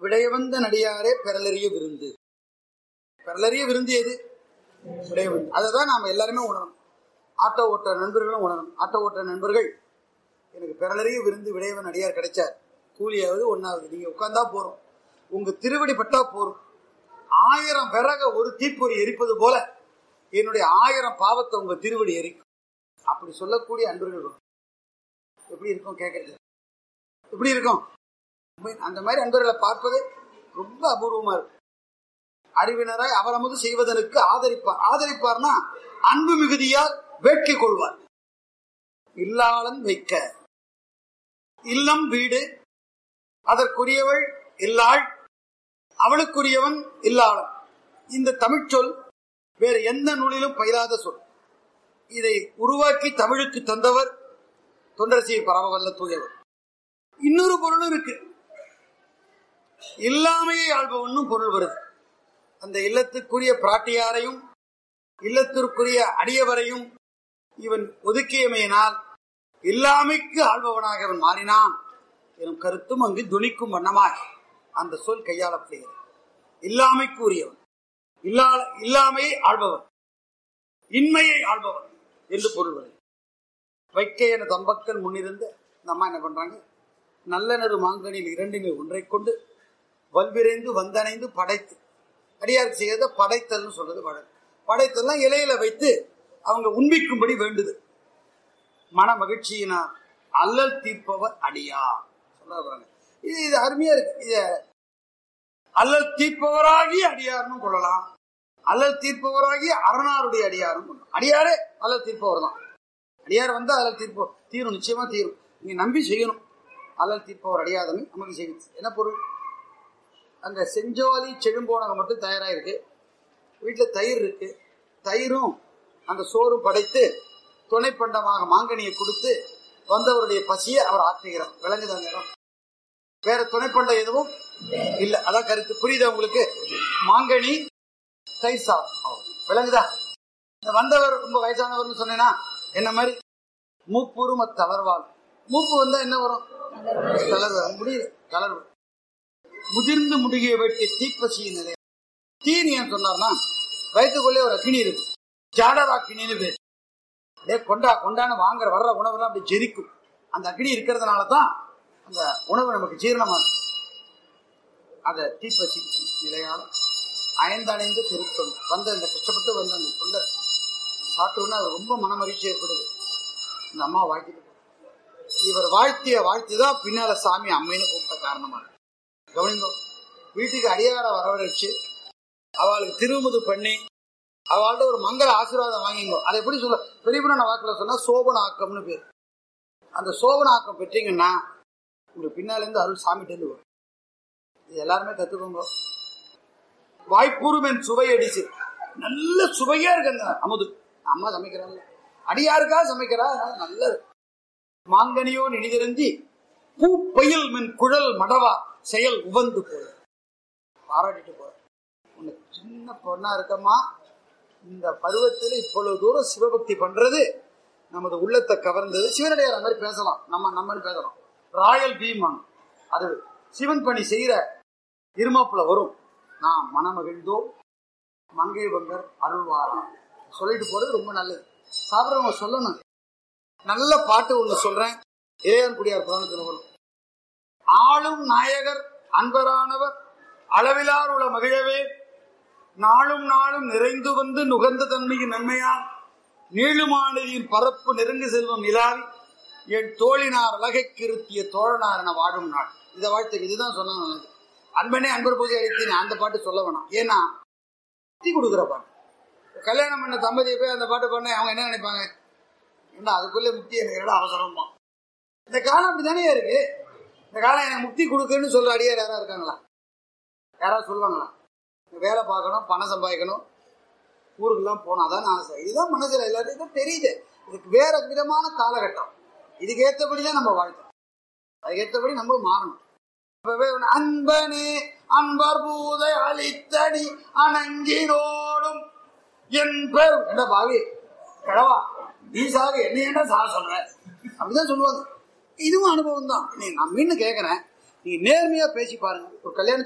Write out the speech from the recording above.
விடையவந்த நடிகாரே பெறலறிய விருந்து பெறலறிய விருந்து எது விடையவந்து அதை தான் நாம் எல்லாருமே உணரணும் ஆட்டோ ஓட்டுற நண்பர்களும் உணரணும் ஆட்டோ ஓட்டுற நண்பர்கள் எனக்கு பெறலறிய விருந்து விடையவன் அடியார் கிடைச்சார் கூலியாவது ஒன்னாவது நீங்க உட்கார்ந்தா போறோம் உங்க திருவடி பட்டா போறோம் ஆயிரம் விறக ஒரு தீப்பொறி எரிப்பது போல என்னுடைய ஆயிரம் பாவத்தை உங்க திருவடி எரிக்கும் அப்படி சொல்லக்கூடிய அன்பர்கள் இருக்கும். எப்படி இருக்கும் கேட்கறது எப்படி இருக்கும் உண்மை- அந்த மாதிரி அன்பர்களை பார்ப்பது ரொம்ப அபூர்வமா இருக்கு அறிவினராய் அவரமுது செய்வதற்கு ஆதரிப்பார் ஆதரிப்பார்னா அன்பு மிகுதியால் வேட்கை கொள்வார் இல்லாளன் வைக்க இல்லம் வீடு அதற்குரியவள் இல்லாள் அவளுக்குரியவன் இல்லாளன் இந்த தமிழ்ச்சொல் வேறு எந்த நூலிலும் பயிலாத சொல் இதை உருவாக்கி தமிழுக்கு தந்தவர் தொண்டரசியை பரவவல்ல தூயவர் இன்னொரு பொருளும் இருக்கு இல்லாமையை ஆள்பவன்னு பொருள் வருது அந்த இல்லத்துக்குரிய பிராட்டியாரையும் இல்லத்திற்குரிய அடியவரையும் இவன் ஒதுக்கியமையினால் இல்லாமைக்கு ஆள்பவனாக அவன் மாறினான் எனும் கருத்தும் அங்கு துணிக்கும் வண்ணமாய் அந்த சொல் கையாளப்படுகிறது இல்லாமைக்கு உரியவன் இல்லா இல்லாமையை ஆள்பவன் இன்மையை ஆள்பவன் என்று பொருள் வருது வைக்க என தம்பக்கள் முன்னிருந்த இந்த அம்மா என்ன பண்றாங்க நல்லனரு மாங்கனில் இரண்டுமே ஒன்றை கொண்டு வல்விரைந்து வந்தணைந்து படைத்து அடியார் செய்யறத படைத்தல்னு சொல்றது வழக்கு படைத்தல்லாம் இலையில வைத்து அவங்க உண்பிக்கும்படி வேண்டுது மன மகிழ்ச்சியினார் அல்லல் தீர்ப்பவர் அடியா சொல்ல பாருங்க இது இது அருமையா இருக்கு இத அல்லல் தீர்ப்பவராகி அடியார்னு கொள்ளலாம் அல்லல் தீர்ப்பவராகி அரணாருடைய அடியாரும் கொள்ளலாம் அடியாரே அல்லல் தீர்ப்பவர் தான் அடியார் வந்து அல்லல் தீர்ப்போம் தீரும் நிச்சயமா தீரும் நீங்க நம்பி செய்யணும் அல்லல் தீர்ப்பவர் அடியாதமை நமக்கு செய்யும் என்ன பொருள் அங்க செஞ்சோலி செழும்போனகம் மட்டும் தயாரா இருக்கு வீட்டுல தயிர் இருக்கு தயிரும் அந்த சோறும் படைத்து துணை பண்டமாக மாங்கனியை கொடுத்து வந்தவருடைய பசியை அவர் ஆற்றுகிறார் விளங்குது அந்த இடம் வேற துணைப்பண்டம் எதுவும் இல்ல அதான் கருத்து புரியுதா உங்களுக்கு மாங்கனி தயிர் சாதம் அவ்வளவு. விளங்குதா இந்த வந்தவர் ரொம்ப வயசானவர்னு சொன்னேன்னா என்ன மாதிரி மூப்புரும தளர்வாள் மூப்பு வந்தா என்ன வரும் தளர்வு முடியுது தளர்வு முதிர்ந்து முடுகிய வேட்டிய தீப்பசியின் நிலை தீனி ஏன் சொன்னார்னா வயிற்றுக்குள்ளே ஒரு அக்கினி இருக்கு ஜாடரா அக்கினின்னு பேர் அப்படியே கொண்டா கொண்டான்னு வாங்குற வர்ற உணவெல்லாம் அப்படி ஜெரிக்கும் அந்த அக்னி இருக்கிறதுனால தான் அந்த உணவு நமக்கு ஜீரணமாகும் அதை தீப்பசி நிலையால அயந்தடைந்து திருத்தொண்டு வந்த இந்த கஷ்டப்பட்டு வந்த அந்த தொண்டர் சாப்பிட்டோன்னா அது ரொம்ப மனமகிழ்ச்சி ஏற்படுது இந்த அம்மா வாழ்த்திட்டு இவர் வாழ்த்திய வாழ்த்து தான் பின்னால சாமி அம்மைன்னு கூப்பிட்ட காரணமா இருக்கு. கவனிங்கோ வீட்டுக்கு அடியார வரவழைச்சு அவளுக்கு திருமுது பண்ணி அவள்கிட்ட ஒரு மங்கள ஆசீர்வாதம் வாங்கிங்கோ அதை எப்படி சொல்ல பெரியபுரான வாக்குல சொன்னா சோபன ஆக்கம்னு பேர் அந்த சோபன ஆக்கம் பெற்றீங்கன்னா உங்களுக்கு பின்னால இருந்து அருள் சாமிட்டு இருந்து வரும் இது எல்லாருமே கத்துக்கோங்க வாய்ப்பூர்வன் சுவை அடிச்சு நல்ல சுவையா இருக்கு அந்த அமுது அம்மா சமைக்கிறாங்க அடியாருக்கா சமைக்கிறா அதனால நல்லது மாங்கனியோ நினிதிருந்தி பூ பயில் மின் குழல் மடவா செயல் உவந்து போய் பாராட்டிட்டு போற உன்னை சின்ன பொண்ணா இருக்கம்மா இந்த பருவத்தில் இவ்வளவு தூரம் சிவபக்தி பண்றது நமது உள்ளத்தை கவர்ந்தது சிவனடியார் அந்த மாதிரி பேசலாம் நம்ம நம்மன்னு பேசலாம் ராயல் பீமான் அது சிவன் பணி செய்யற இருமாப்புல வரும் நான் மனமகிழ்ந்தோ மங்கை பங்கர் அருள்வாராம் சொல்லிட்டு போறது ரொம்ப நல்லது சாப்பிட்றவங்க சொல்லணும் நல்ல பாட்டு ஒண்ணு சொல்றேன் இளையான்குடியார் புராணத்தில் வரும் ஆளும் நாயகர் அன்பரானவர் அளவிலார் உள்ள மகிழவே நாளும் நாளும் நிறைந்து வந்து நுகர்ந்த தன்மையின் நன்மையால் நீளுமானதியின் பரப்பு நெருங்கு செல்வம் நிலாவி என் தோழினார் அழகைக்கு இருத்திய தோழனார் என வாழும் நாள் இந்த வாழ்த்து இதுதான் சொன்னா நல்லது அன்பனே அன்பர் பூஜை அளித்தேன் அந்த பாட்டு சொல்ல வேணாம் ஏன்னா முக்தி கொடுக்குற பாட்டு கல்யாணம் பண்ண தம்பதியை போய் அந்த பாட்டு பண்ண அவங்க என்ன நினைப்பாங்க என்ன அதுக்குள்ளே முக்தி எனக்கு என்னடா அவசரமா இந்த காலம் அப்படித்தானே இருக்கு இந்த காலம் எனக்கு முக்தி கொடுக்குன்னு சொல்ற அடியார் யாரா இருக்காங்களா யாராவது சொல்லுவாங்களா வேலை பார்க்கணும் பணம் சம்பாதிக்கணும் ஊருக்கெல்லாம் போனாதான் ஆசை இதுதான் மனசுல எல்லாருக்கும் தெரியுது இதுக்கு வேற விதமான காலகட்டம் இதுக்கு ஏற்றபடிதான் நம்ம வாழ்க்கை அதுக்கு ஏற்றபடி நம்ம மாறணும் இப்பவே ஒண்ணு, அன்பனே அன்பர் பூதை அழித்தடி அணங்கினோடும் என் பேர் என்ன பாவி கிழவா நீ சாக என்ன என்ன சாக சொல்ற அப்படிதான் சொல்லுவாங்க இதுவும் அனுபவம் தான் நீ நான் மீண்டும் கேட்கறேன் நீங்க நேர்மையா பேசி பாருங்க ஒரு கல்யாணம்